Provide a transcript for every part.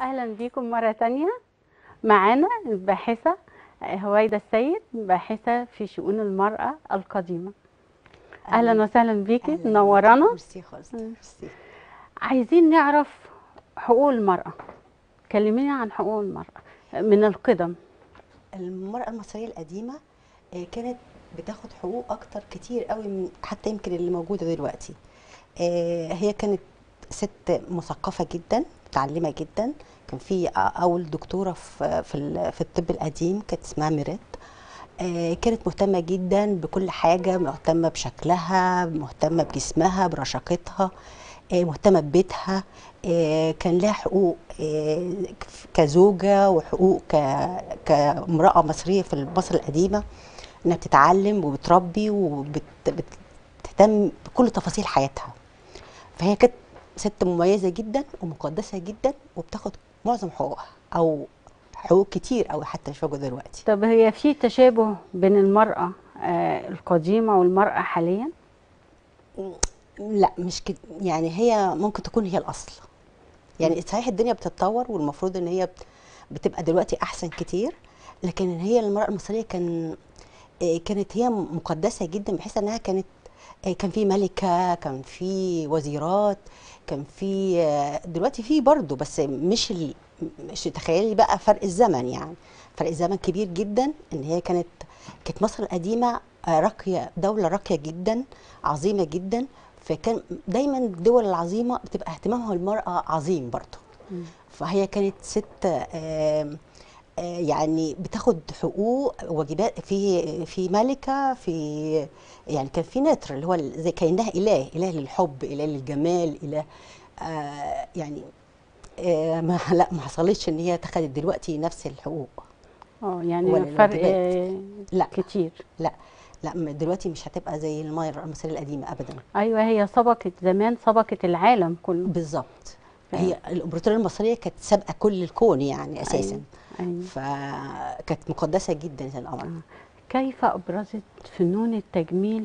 اهلا بيكم مره تانية معانا الباحثه هويدا السيد باحثه في شؤون المراه القديمه اهلا وسهلا بيكي أهلاً. منورانا ميرسي خالص ميرسي عايزين نعرف حقوق المراه كلميني عن حقوق المراه من القدم المرأة المصرية القديمة آه، كانت بتاخد حقوق أكتر كتير قوي من حتى يمكن اللي موجودة دلوقتي آه، هي كانت ست مثقفة جدا متعلمة جدا كان في أ- أول دكتورة في في ال- في الطب القديم كانت اسمها ميريت آه، كانت مهتمة جدا بكل حاجة مهتمة بشكلها مهتمة بجسمها برشاقتها آه، مهتمة ببيتها آه، كان لها حقوق آه، كزوجة وحقوق ك- كامرأة مصرية في مصر القديمة انها بتتعلم وبتربي وبتهتم بكل تفاصيل حياتها فهي كانت ست مميزة جدا ومقدسة جدا وبتاخد معظم حقوقها او حقوق كتير او حتى مش موجودة دلوقتي طب هي في تشابه بين المراه آه، القديمه والمراه حاليا لا مش كده يعني هي ممكن تكون هي الاصل يعني صحيح الدنيا بتتطور والمفروض ان هي بت- بتبقى دلوقتي احسن كتير لكن هي المراه المصريه كان آه، كانت هي مقدسه جدا بحيث انها كانت آه، كان في ملكه كان في وزيرات كان في آه، دلوقتي في برضه بس مش ال... مش تخيلي بقى فرق الزمن يعني فرق الزمن كبير جدا ان هي كانت كانت مصر القديمه آه، راقيه دوله راقيه جدا عظيمه جدا فكان دايما الدول العظيمه بتبقى اهتمامها بالمراه عظيم برضه فهي كانت ست آم، آه، يعني بتاخد حقوق واجبات في في ملكه في يعني كان في نتر اللي هو زي كانها اله اله للحب اله للجمال اله آه يعني آه ما لا ما حصلتش ان هي اتخذت دلوقتي نفس الحقوق اه يعني ولا فرق الواجبات. آه، لا كتير لا لا م- دلوقتي مش هتبقى زي المرأة المصرية القديمة ابدا ايوه هي سبقت زمان سبقت العالم كله بالظبط فعلا. هي الامبراطوريه المصريه كانت سابقه كل الكون يعني اساسا أيوة. فكانت مقدسه جدا زي القمر آه. كيف ابرزت فنون التجميل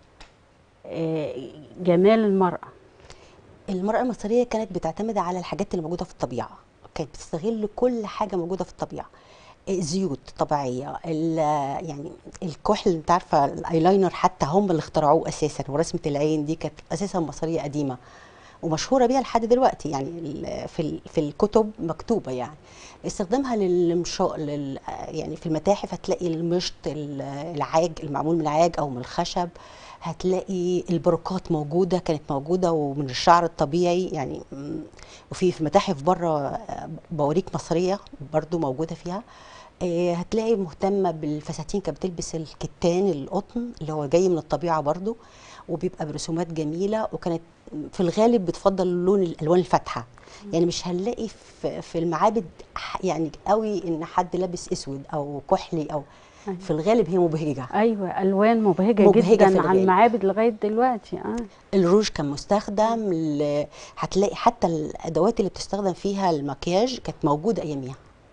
آه، جمال المراه المرأة المصرية كانت بتعتمد على الحاجات اللي موجودة في الطبيعة كانت بتستغل كل حاجة موجودة في الطبيعة زيوت طبيعية ال- يعني الكحل انت عارفة الايلاينر حتى هم اللي اخترعوه اساسا ورسمة العين دي كانت اساسا مصرية قديمة ومشهورة بيها لحد دلوقتي يعني ال- في ال- في الكتب مكتوبة يعني استخدامها للمشاء لل يعني في المتاحف هتلاقي المشط ال- العاج المعمول من العاج او من الخشب هتلاقي البروكات موجودة كانت موجودة ومن الشعر الطبيعي يعني م، وفي في متاحف بره آه، بواريك مصرية برضو موجودة فيها آه، هتلاقي مهتمة بالفساتين كانت بتلبس الكتان القطن اللي هو جاي من الطبيعة برضو وبيبقى برسومات جميلة وكانت في الغالب بتفضل اللون الألوان الفاتحة يعني مش هنلاقي في في المعابد ح- يعني قوي ان حد لابس اسود او كحلي او أيوة. في الغالب هي مبهجه ايوه الوان مبهجه, مبهجة في جدا على الغالب. المعابد لغايه دلوقتي اه الروج كان مستخدم ال- هتلاقي حتى الادوات اللي بتستخدم فيها المكياج كانت موجوده اياميها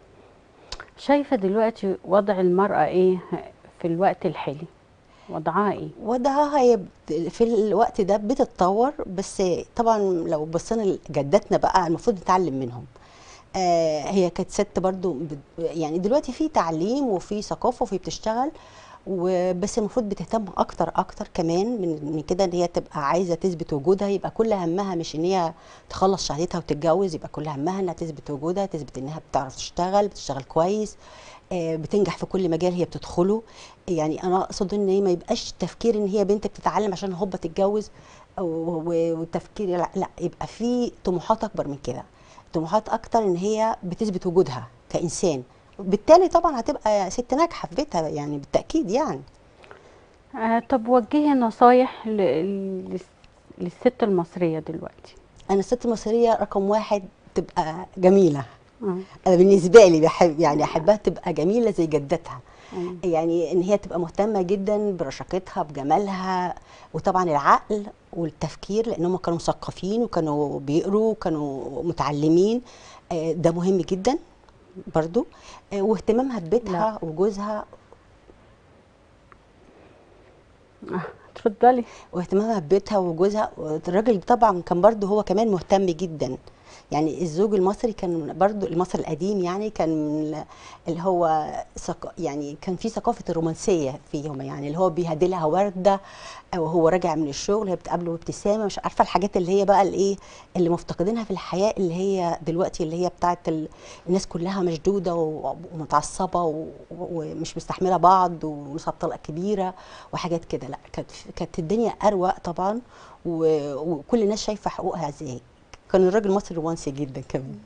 شايفه دلوقتي وضع المراه ايه في الوقت الحالي وضعها ايه وضعها هي بت- في الوقت ده بتتطور بس طبعا لو بصينا لجداتنا بقى المفروض نتعلم منهم آه هي كانت ست برضو بت- يعني دلوقتي في تعليم وفي ثقافه وفي بتشتغل وبس المفروض بتهتم اكتر اكتر كمان من من كده ان هي تبقى عايزه تثبت وجودها يبقى كل همها مش ان هي تخلص شهادتها وتتجوز يبقى كل همها انها تثبت وجودها تثبت انها بتعرف تشتغل بتشتغل كويس آه، بتنجح في كل مجال هي بتدخله يعني انا اقصد ان هي ما يبقاش تفكير ان هي بنت بتتعلم عشان هوبا تتجوز أو- و- وتفكير لا, لا يبقى في طموحات اكبر من كده طموحات اكتر ان هي بتثبت وجودها كانسان بالتالي طبعا هتبقى ست ناجحه في بيتها يعني بالتاكيد يعني آه طب وجهي نصايح ل... للس- للست المصريه دلوقتي انا الست المصريه رقم واحد تبقى جميله اه انا بالنسبه لي بحب يعني احبها تبقى جميله زي جدتها أيوة. يعني ان هي تبقى مهتمه جدا برشاقتها بجمالها وطبعا العقل والتفكير لان هم كانوا مثقفين وكانوا بيقروا وكانوا متعلمين آه، ده مهم جدا برضو آه، واهتمامها ببيتها وجوزها اتفضلي واهتمامها ببيتها وجوزها الراجل طبعا كان برضو هو كمان مهتم جدا يعني الزوج المصري كان برضو المصري القديم يعني كان من اللي هو ثق- يعني كان في ثقافه الرومانسيه فيهم يعني اللي هو بيهدي لها ورده وهو راجع من الشغل هي بتقابله بابتسامه مش عارفه الحاجات اللي هي بقى الايه اللي مفتقدينها في الحياه اللي هي دلوقتي اللي هي بتاعت ال- الناس كلها مشدوده و- ومتعصبه و- ومش مستحمله بعض ونصاب طلقه كبيره وحاجات كده لا كانت كانت الدنيا اروق طبعا و- وكل الناس شايفه حقوقها ازاي كان الراجل المصري رومانسي جدا كمان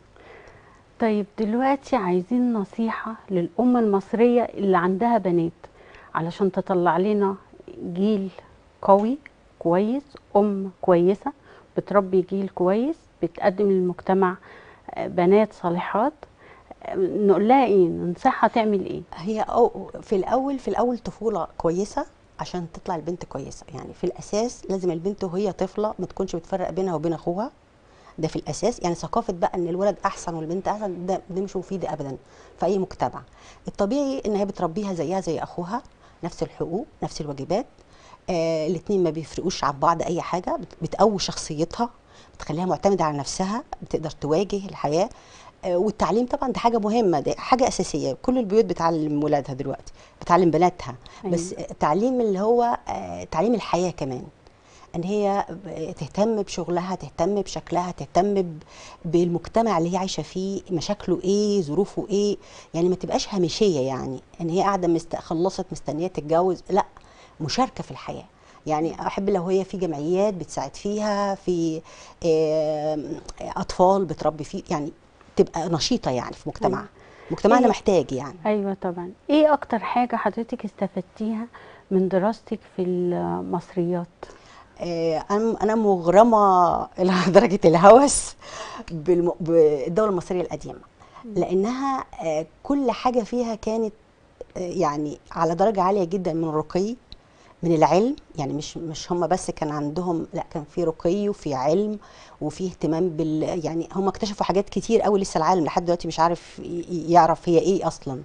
طيب دلوقتي عايزين نصيحة للأم المصرية اللي عندها بنات علشان تطلع لنا جيل قوي كويس أم كويسة بتربي جيل كويس بتقدم للمجتمع آه، بنات صالحات آه، نقول لها ايه ننصحها تعمل ايه هي أو في الاول في الاول طفوله كويسه عشان تطلع البنت كويسه يعني في الاساس لازم البنت وهي طفله ما تكونش بتفرق بينها وبين اخوها ده في الاساس يعني ثقافه بقى ان الولد احسن والبنت احسن ده ده مش مفيد ابدا في اي مجتمع الطبيعي ان هي بتربيها زيها زي اخوها نفس الحقوق نفس الواجبات آه الاثنين ما بيفرقوش عن بعض اي حاجه بت- بتقوي شخصيتها بتخليها معتمده على نفسها بتقدر تواجه الحياه آه والتعليم طبعا ده حاجه مهمه ده حاجه اساسيه كل البيوت بتعلم ولادها دلوقتي بتعلم بناتها بس أيوة. تعليم اللي هو آه، تعليم الحياه كمان ان هي ب- تهتم بشغلها تهتم بشكلها تهتم ب- بالمجتمع اللي هي عايشه فيه مشاكله ايه ظروفه ايه يعني ما تبقاش هامشيه يعني ان هي قاعده مست... خلصت مستنيه تتجوز لا مشاركه في الحياه يعني احب لو هي في جمعيات بتساعد فيها في آم، اطفال بتربي فيه يعني تبقى نشيطه يعني في مجتمعها مجتمعنا إيه؟ محتاج يعني ايوه طبعا ايه اكتر حاجة حضرتك استفدتيها من دراستك في المصريات آه، انا انا مغرمه الى درجه الهوس بالم- بالدوله المصريه القديمه لانها آه، كل حاجه فيها كانت آه، يعني على درجه عاليه جدا من الرقي من العلم يعني مش مش هم بس كان عندهم لا كان في رقي وفي علم وفي اهتمام بال يعني هم اكتشفوا حاجات كتير قوي لسه العالم لحد دلوقتي مش عارف ي- ي- يعرف هي ايه اصلا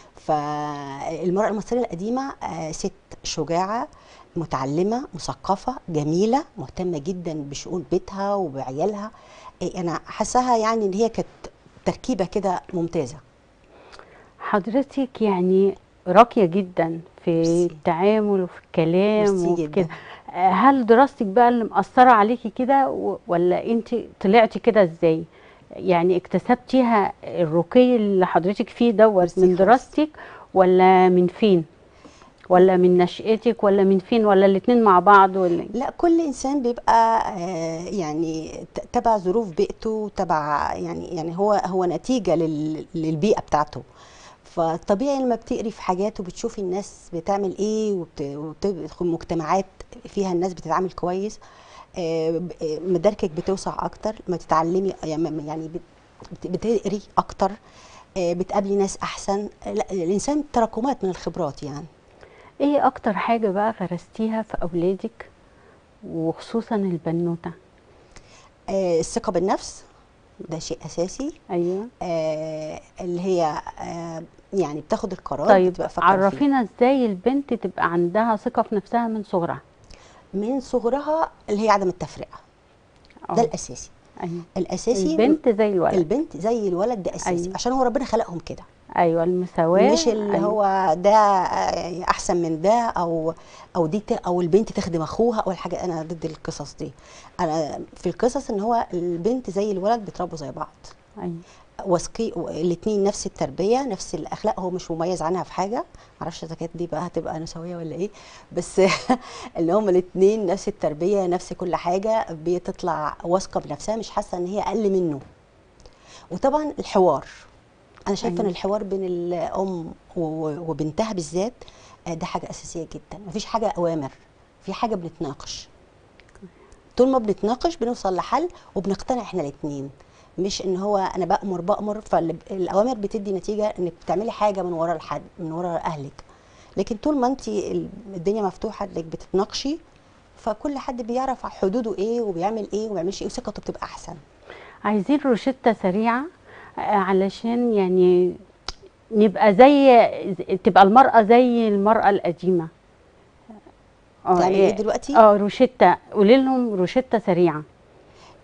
فالمرأة المصرية القديمة آه، ست شجاعة متعلمة مثقفة جميلة مهتمة جدا بشؤون بيتها وبعيالها إيه، أنا حاساها يعني إن هي كانت تركيبة كده ممتازة حضرتك يعني راقية جدا في ميرسي. التعامل وفي الكلام ميرسي وفي جدا. كده آه، هل دراستك بقى اللي مأثرة عليكي كده و- ولا انت طلعتي كده ازاي يعني اكتسبتيها الرقي اللي حضرتك فيه دوت ميرسي من خالص. دراستك ولا من فين ولا من نشأتك ولا من فين ولا الاتنين مع بعض ولا إيه؟ لا كل إنسان بيبقى آه، يعني ت- تبع ظروف بيئته تبع يعني يعني هو هو نتيجة لل- للبيئة بتاعته فطبيعي لما بتقري في حاجات وبتشوفي الناس بتعمل ايه وبت- وبتدخل مجتمعات فيها الناس بتتعامل كويس آه، ب- آه، مداركك بتوسع اكتر ما تتعلمي يعني يعني بت- بت- بتقري اكتر آه، بتقابلي ناس احسن آه، لا الانسان تراكمات من الخبرات يعني ايه اكتر حاجة بقى غرستيها في اولادك وخصوصا البنوتة آه، الثقة بالنفس ده شيء اساسي ايوه آه، اللي هي آه، يعني بتاخد القرار طيب بتبقى فاكرة فيه. عرفينا ازاي البنت تبقى عندها ثقة في نفسها من صغرها من صغرها اللي هي عدم التفرقة ده أه. الاساسي أيوة. الاساسي البنت زي الولد البنت زي الولد ده اساسي أيوة. عشان هو ربنا خلقهم كده ايوه المساواة مش اللي أيوة. هو ده آه، احسن من ده او او دي ت- او البنت تخدم اخوها او الحاجه انا ضد القصص دي انا في القصص ان هو البنت زي الولد بيتربوا زي بعض ايوه واثقين الاثنين نفس التربيه نفس الاخلاق هو مش مميز عنها في حاجه معرفش اذا كانت دي بقى هتبقى نسويه ولا ايه بس ان هم الاثنين نفس التربيه نفس كل حاجه بتطلع واثقه بنفسها مش حاسه ان هي اقل منه وطبعا الحوار انا شايفه ان أيوة. الحوار بين الام و- وبنتها بالذات آه، ده حاجه اساسيه جدا مفيش حاجه اوامر في حاجه بنتناقش طول ما بنتناقش بنوصل لحل وبنقتنع احنا الاثنين مش ان هو انا بامر بامر فالاوامر بتدي نتيجه انك بتعملي حاجه من ورا الحد من ورا اهلك لكن طول ما انت الدنيا مفتوحه انك بتتناقشي فكل حد بيعرف حدوده ايه وبيعمل ايه وما بيعملش ايه وثقته بتبقى احسن عايزين روشتة سريعة آه، علشان يعني نبقى زي تبقى المرأة زي المرأة القديمة اه تعمل ايه دلوقتي اه روشتة قولي لهم روشتة سريعة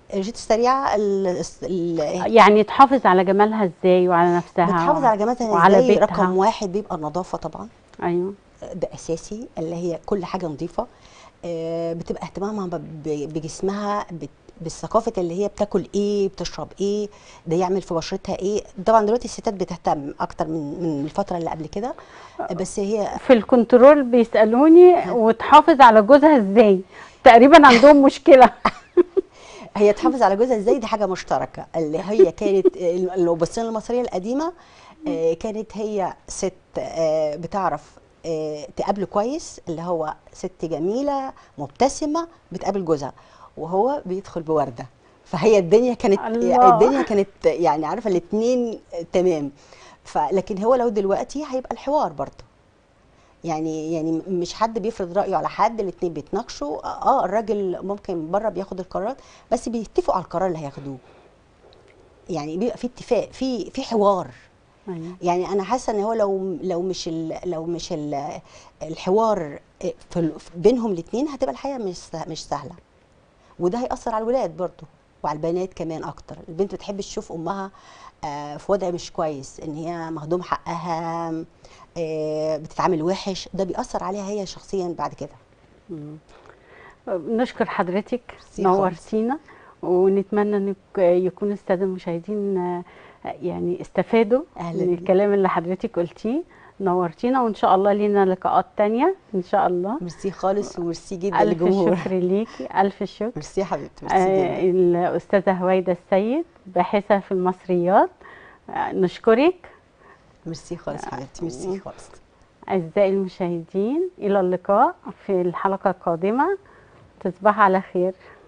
الريجيت السريعه ال- ال- يعني تحافظ على جمالها ازاي وعلى نفسها بتحافظ على جمالها وعلى ازاي بيتها. رقم واحد بيبقى النظافه طبعا ايوه ده اساسي اللي هي كل حاجه نظيفه آه، بتبقى اهتمامها ب- ب- بجسمها بت- بالثقافه اللي هي بتاكل ايه بتشرب ايه ده يعمل في بشرتها ايه طبعا دلوقتي الستات بتهتم اكتر من من الفتره اللي قبل كده بس هي في الكنترول بيسالوني وتحافظ على جوزها ازاي تقريبا عندهم مشكله هي تحافظ على جوزها ازاي دي حاجه مشتركه اللي هي كانت لو بصينا المصريه القديمه آه، كانت هي ست آه، بتعرف آه، تقابله كويس اللي هو ست جميله مبتسمه بتقابل جوزها وهو بيدخل بورده فهي الدنيا كانت الله. الدنيا كانت يعني عارفه الاثنين تمام فلكن هو لو دلوقتي هيبقى الحوار برضه يعني يعني مش حد بيفرض رايه على حد الاثنين بيتناقشوا اه الراجل ممكن بره بياخد القرارات بس بيتفقوا على القرار اللي هياخدوه يعني بيبقى في اتفاق في في حوار أيوة. يعني انا حاسه ان هو لو لو مش ال لو مش ال الحوار في ال- بينهم الاثنين هتبقى الحياه مش سه- مش سهله وده هيأثر على الولاد برضو وعلى البنات كمان اكتر البنت بتحب تشوف امها آه، في وضع مش كويس ان هي مهضوم حقها آه، بتتعامل وحش ده بيأثر عليها هي شخصيا بعد كده مم. نشكر حضرتك ميرسي خالص. نورتينا ونتمنى ان يكون الساده المشاهدين آه، يعني استفادوا أهلاً من بيك. الكلام اللي حضرتك قلتيه نورتينا وان شاء الله لينا لقاءات تانية ان شاء الله ميرسي خالص وميرسي جدا الف للجمهور شكر ليكي الف شكر ميرسي يا حبيبتي ميرسي آه، جدا الاستاذه هويده السيد باحثه في المصريات آه، نشكرك ميرسي خالص حبيبتي ميرسي خالص أعزائي المشاهدين إلى اللقاء في الحلقة القادمة تصبح على خير